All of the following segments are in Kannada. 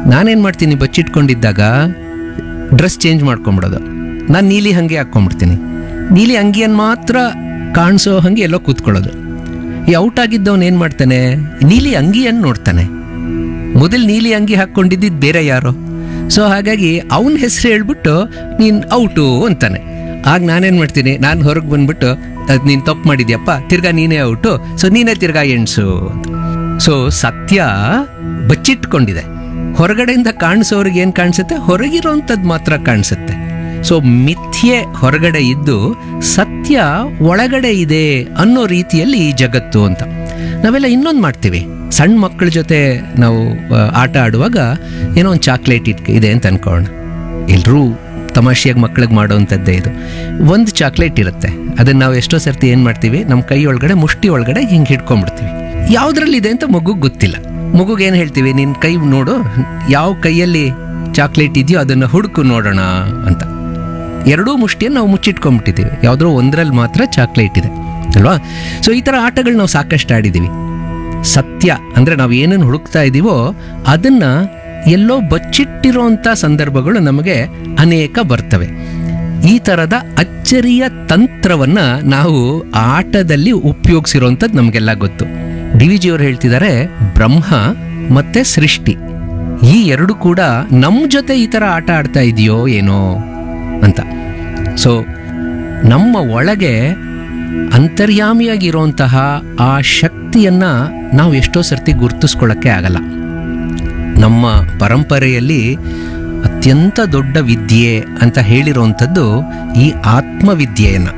ನಾನೇನು ಮಾಡ್ತೀನಿ ಬಚ್ಚಿಟ್ಕೊಂಡಿದ್ದಾಗ ಡ್ರೆಸ್ ಚೇಂಜ್ ಮಾಡ್ಕೊಂಬಿಡೋದು ನಾನು ನೀಲಿ ಹಂಗೆ ಹಾಕ್ಕೊಂಬಿಡ್ತೀನಿ ನೀಲಿ ಅಂಗಿಯನ್ನು ಮಾತ್ರ ಕಾಣಿಸೋ ಹಂಗೆ ಎಲ್ಲೋ ಕೂತ್ಕೊಳ್ಳೋದು ಈ ಔಟ್ ಆಗಿದ್ದವನು ಏನು ಮಾಡ್ತಾನೆ ನೀಲಿ ಅಂಗಿಯನ್ನು ನೋಡ್ತಾನೆ ಮೊದಲು ನೀಲಿ ಅಂಗಿ ಹಾಕ್ಕೊಂಡಿದ್ದಿದ್ದು ಬೇರೆ ಯಾರೋ ಸೊ ಹಾಗಾಗಿ ಅವನ ಹೆಸರು ಹೇಳ್ಬಿಟ್ಟು ನೀನು ಔಟು ಅಂತಾನೆ ಆಗ ನಾನೇನು ಮಾಡ್ತೀನಿ ನಾನು ಹೊರಗೆ ಬಂದ್ಬಿಟ್ಟು ಅದು ನೀನು ತಪ್ಪು ಮಾಡಿದ್ಯಪ್ಪ ತಿರ್ಗಾ ನೀನೇ ಔಟು ಸೊ ನೀನೇ ತಿರ್ಗಾ ಎಣ್ಸು ಅಂತ ಸೊ ಸತ್ಯ ಬಚ್ಚಿಟ್ಕೊಂಡಿದೆ ಹೊರಗಡೆಯಿಂದ ಕಾಣಿಸೋರಿಗೆ ಏನು ಕಾಣಿಸುತ್ತೆ ಹೊರಗಿರೋಂಥದ್ದು ಮಾತ್ರ ಕಾಣಿಸುತ್ತೆ ಸೊ ಮಿಥ್ಯೆ ಹೊರಗಡೆ ಇದ್ದು ಸತ್ಯ ಒಳಗಡೆ ಇದೆ ಅನ್ನೋ ರೀತಿಯಲ್ಲಿ ಈ ಜಗತ್ತು ಅಂತ ನಾವೆಲ್ಲ ಇನ್ನೊಂದು ಮಾಡ್ತೀವಿ ಸಣ್ಣ ಮಕ್ಕಳ ಜೊತೆ ನಾವು ಆ, ಆಟ ಆಡುವಾಗ ಏನೋ ಒಂದು ಚಾಕ್ಲೇಟ್ ಇಟ್ ಇದೆ ಅಂತ ಅನ್ಕೊಳ್ಳೋಣ ಎಲ್ಲರೂ ತಮಾಷೆಯಾಗಿ ಮಕ್ಳಿಗೆ ಮಾಡೋವಂಥದ್ದೇ ಇದು ಒಂದು ಚಾಕ್ಲೇಟ್ ಇರುತ್ತೆ ಅದನ್ನು ನಾವು ಎಷ್ಟೋ ಸರ್ತಿ ಏನು ಮಾಡ್ತೀವಿ ನಮ್ಮ ಕೈ ಒಳಗಡೆ ಮುಷ್ಟಿ ಒಳಗಡೆ ಹಿಂಗೆ ಹಿಡ್ಕೊಂಡ್ಬಿಡ್ತೀವಿ ಯಾವುದ್ರಲ್ಲಿದೆ ಅಂತ ಮಗುಗೆ ಗೊತ್ತಿಲ್ಲ ಮಗುಗೆ ಏನು ಹೇಳ್ತೀವಿ ನಿನ್ನ ಕೈ ನೋಡು ಯಾವ ಕೈಯಲ್ಲಿ ಚಾಕ್ಲೇಟ್ ಇದೆಯೋ ಅದನ್ನು ಹುಡುಕು ನೋಡೋಣ ಅಂತ ಎರಡೂ ಮುಷ್ಟಿಯನ್ನು ನಾವು ಮುಚ್ಚಿಟ್ಕೊಂಡ್ಬಿಟ್ಟಿದ್ದೀವಿ ಯಾವುದೋ ಒಂದರಲ್ಲಿ ಮಾತ್ರ ಚಾಕ್ಲೇಟ್ ಇದೆ ಅಲ್ವಾ ಸೊ ಈ ಥರ ಆಟಗಳು ನಾವು ಸಾಕಷ್ಟು ಆಡಿದ್ದೀವಿ ಸತ್ಯ ಅಂದರೆ ನಾವು ಏನನ್ನು ಹುಡುಕ್ತಾ ಇದ್ದೀವೋ ಅದನ್ನು ಎಲ್ಲೋ ಬಚ್ಚಿಟ್ಟಿರೋಂಥ ಸಂದರ್ಭಗಳು ನಮಗೆ ಅನೇಕ ಬರ್ತವೆ ಈ ಥರದ ಅಚ್ಚರಿಯ ತಂತ್ರವನ್ನು ನಾವು ಆಟದಲ್ಲಿ ಉಪಯೋಗಿಸಿರೋಂಥದ್ದು ನಮಗೆಲ್ಲ ಗೊತ್ತು ಡಿ ವಿ ಜಿಯವರು ಹೇಳ್ತಿದ್ದಾರೆ ಬ್ರಹ್ಮ ಮತ್ತೆ ಸೃಷ್ಟಿ ಈ ಎರಡು ಕೂಡ ನಮ್ಮ ಜೊತೆ ಈ ಥರ ಆಟ ಆಡ್ತಾ ಇದೆಯೋ ಏನೋ ಅಂತ ಸೊ ನಮ್ಮ ಒಳಗೆ ಅಂತರ್ಯಾಮಿಯಾಗಿರುವಂತಹ ಆ ಶಕ್ತಿಯನ್ನ ನಾವು ಎಷ್ಟೋ ಸರ್ತಿ ಗುರುತಿಸ್ಕೊಳ್ಳೋಕ್ಕೆ ಆಗಲ್ಲ ನಮ್ಮ ಪರಂಪರೆಯಲ್ಲಿ ಅತ್ಯಂತ ದೊಡ್ಡ ವಿದ್ಯೆ ಅಂತ ಹೇಳಿರುವಂಥದ್ದು ಈ ಆತ್ಮವಿದ್ಯೆಯನ್ನು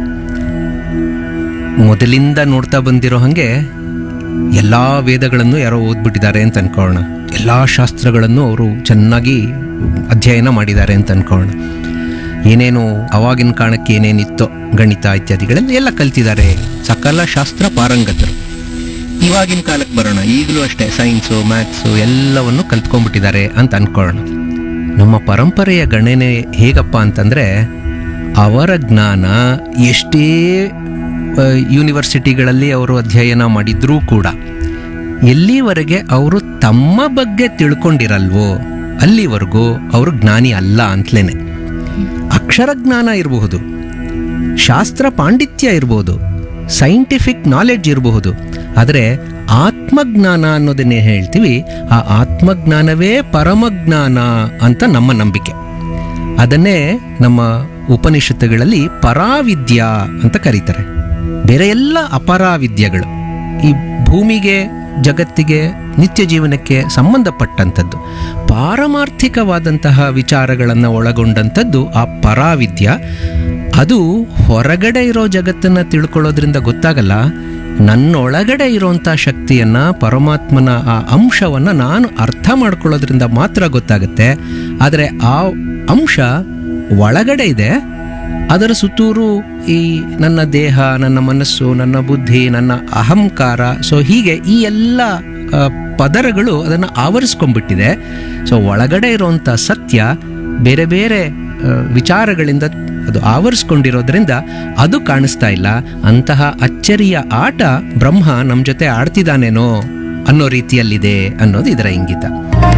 ಮೊದಲಿಂದ ನೋಡ್ತಾ ಬಂದಿರೋ ಹಾಗೆ ಎಲ್ಲ ವೇದಗಳನ್ನು ಯಾರೋ ಓದ್ಬಿಟ್ಟಿದ್ದಾರೆ ಅಂತ ಅನ್ಕೊಳ್ಳೋಣ ಎಲ್ಲ ಶಾಸ್ತ್ರಗಳನ್ನು ಅವರು ಚೆನ್ನಾಗಿ ಅಧ್ಯಯನ ಮಾಡಿದ್ದಾರೆ ಅಂತ ಅನ್ಕೊಳ್ಳೋಣ ಏನೇನು ಅವಾಗಿನ ಕಾರಣಕ್ಕೆ ಏನೇನಿತ್ತೋ ಗಣಿತ ಇತ್ಯಾದಿಗಳನ್ನು ಎಲ್ಲ ಕಲ್ತಿದ್ದಾರೆ ಸಕಲ ಶಾಸ್ತ್ರ ಪಾರಂಗತರು ಇವಾಗಿನ ಕಾಲಕ್ಕೆ ಬರೋಣ ಈಗಲೂ ಅಷ್ಟೇ ಸೈನ್ಸು ಮ್ಯಾಥ್ಸು ಎಲ್ಲವನ್ನು ಕಲ್ತ್ಕೊಂಡ್ಬಿಟ್ಟಿದ್ದಾರೆ ಅಂತ ಅನ್ಕೊಳ್ಳೋಣ ನಮ್ಮ ಪರಂಪರೆಯ ಗಣನೆ ಹೇಗಪ್ಪ ಅಂತಂದರೆ ಅವರ ಜ್ಞಾನ ಎಷ್ಟೇ ಆ, ಯೂನಿವರ್ಸಿಟಿಗಳಲ್ಲಿ ಅವರು ಅಧ್ಯಯನ ಮಾಡಿದ್ರೂ ಕೂಡ ಎಲ್ಲಿವರೆಗೆ ಅವರು ತಮ್ಮ ಬಗ್ಗೆ ತಿಳ್ಕೊಂಡಿರಲ್ವೋ ಅಲ್ಲಿವರೆಗೂ ಅವರು ಜ್ಞಾನಿ ಅಲ್ಲ ಅಂತಲೇನೆ ಅಕ್ಷರ ಜ್ಞಾನ ಇರಬಹುದು ಶಾಸ್ತ್ರ ಪಾಂಡಿತ್ಯ ಇರಬಹುದು ಸೈಂಟಿಫಿಕ್ ನಾಲೆಡ್ಜ್ ಇರಬಹುದು ಆದರೆ ಆತ್ಮಜ್ಞಾನ ಅನ್ನೋದನ್ನೇ ಹೇಳ್ತೀವಿ ಆ ಆತ್ಮಜ್ಞಾನವೇ ಪರಮಜ್ಞಾನ ಅಂತ ನಮ್ಮ ನಂಬಿಕೆ ಅದನ್ನೇ ನಮ್ಮ ಉಪನಿಷತ್ತುಗಳಲ್ಲಿ ಪರಾವಿದ್ಯಾ ಅಂತ ಕರೀತಾರೆ ಬೇರೆ ಎಲ್ಲ ಅಪರಾವಿದ್ಯೆಗಳು ಈ ಭೂಮಿಗೆ ಜಗತ್ತಿಗೆ ನಿತ್ಯ ಜೀವನಕ್ಕೆ ಸಂಬಂಧಪಟ್ಟಂಥದ್ದು ಪಾರಮಾರ್ಥಿಕವಾದಂತಹ ವಿಚಾರಗಳನ್ನು ಒಳಗೊಂಡಂಥದ್ದು ಆ ಪರಾವಿದ್ಯ ಅದು ಹೊರಗಡೆ ಇರೋ ಜಗತ್ತನ್ನು ತಿಳ್ಕೊಳ್ಳೋದ್ರಿಂದ ಗೊತ್ತಾಗಲ್ಲ ನನ್ನೊಳಗಡೆ ಇರೋಂಥ ಶಕ್ತಿಯನ್ನು ಪರಮಾತ್ಮನ ಆ ಅಂಶವನ್ನು ನಾನು ಅರ್ಥ ಮಾಡ್ಕೊಳ್ಳೋದ್ರಿಂದ ಮಾತ್ರ ಗೊತ್ತಾಗುತ್ತೆ ಆದರೆ ಆ ಅಂಶ ಒಳಗಡೆ ಇದೆ ಅದರ ಸುತ್ತೂರು ಈ ನನ್ನ ದೇಹ ನನ್ನ ಮನಸ್ಸು ನನ್ನ ಬುದ್ಧಿ ನನ್ನ ಅಹಂಕಾರ ಸೊ ಹೀಗೆ ಈ ಎಲ್ಲ ಆ, ಪದರಗಳು ಅದನ್ನು ಆವರಿಸ್ಕೊಂಡ್ಬಿಟ್ಟಿದೆ ಸೊ ಒಳಗಡೆ ಇರುವಂಥ ಸತ್ಯ ಬೇರೆ ಬೇರೆ ಆ, ವಿಚಾರಗಳಿಂದ ಅದು ಆವರಿಸ್ಕೊಂಡಿರೋದ್ರಿಂದ ಅದು ಕಾಣಿಸ್ತಾ ಇಲ್ಲ ಅಂತಹ ಅಚ್ಚರಿಯ ಆಟ ಬ್ರಹ್ಮ ನಮ್ಮ ಜೊತೆ ಆಡ್ತಿದ್ದಾನೇನೋ ಅನ್ನೋ ರೀತಿಯಲ್ಲಿದೆ ಅನ್ನೋದು ಇದರ ಇಂಗಿತ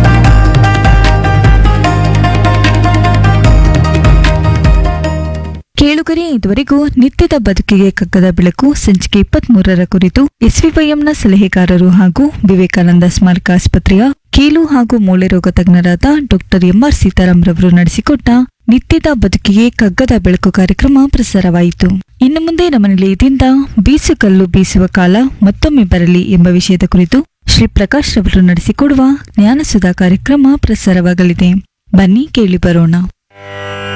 ಕೇಳುಗರೆ ಇದುವರೆಗೂ ನಿತ್ಯದ ಬದುಕಿಗೆ ಕಗ್ಗದ ಬೆಳಕು ಸಂಚಿಕೆ ಇಪ್ಪತ್ತ್ ಮೂರರ ಕುರಿತು ಎಸ್ವಿವೈಎಂನ ಸಲಹೆಗಾರರು ಹಾಗೂ ವಿವೇಕಾನಂದ ಸ್ಮಾರಕ ಆಸ್ಪತ್ರೆಯ ಕೀಲು ಹಾಗೂ ಮೂಳೆ ರೋಗ ತಜ್ಞರಾದ ಡಾಕ್ಟರ್ ಎಂಆರ್ ಸೀತಾರಾಮ್ ರವರು ನಡೆಸಿಕೊಟ್ಟ ನಿತ್ಯದ ಬದುಕಿಗೆ ಕಗ್ಗದ ಬೆಳಕು ಕಾರ್ಯಕ್ರಮ ಪ್ರಸಾರವಾಯಿತು ಇನ್ನು ಮುಂದೆ ನಮ್ಮ ನಿಲಯದಿಂದ ಬೀಸುಕಲ್ಲು ಬೀಸುವ ಕಾಲ ಮತ್ತೊಮ್ಮೆ ಬರಲಿ ಎಂಬ ವಿಷಯದ ಕುರಿತು ಶ್ರೀ ಪ್ರಕಾಶ್ ರವರು ನಡೆಸಿಕೊಡುವ ಜ್ಞಾನಸುಧಾ ಕಾರ್ಯಕ್ರಮ ಪ್ರಸಾರವಾಗಲಿದೆ ಬನ್ನಿ ಕೇಳಿ ಬರೋಣ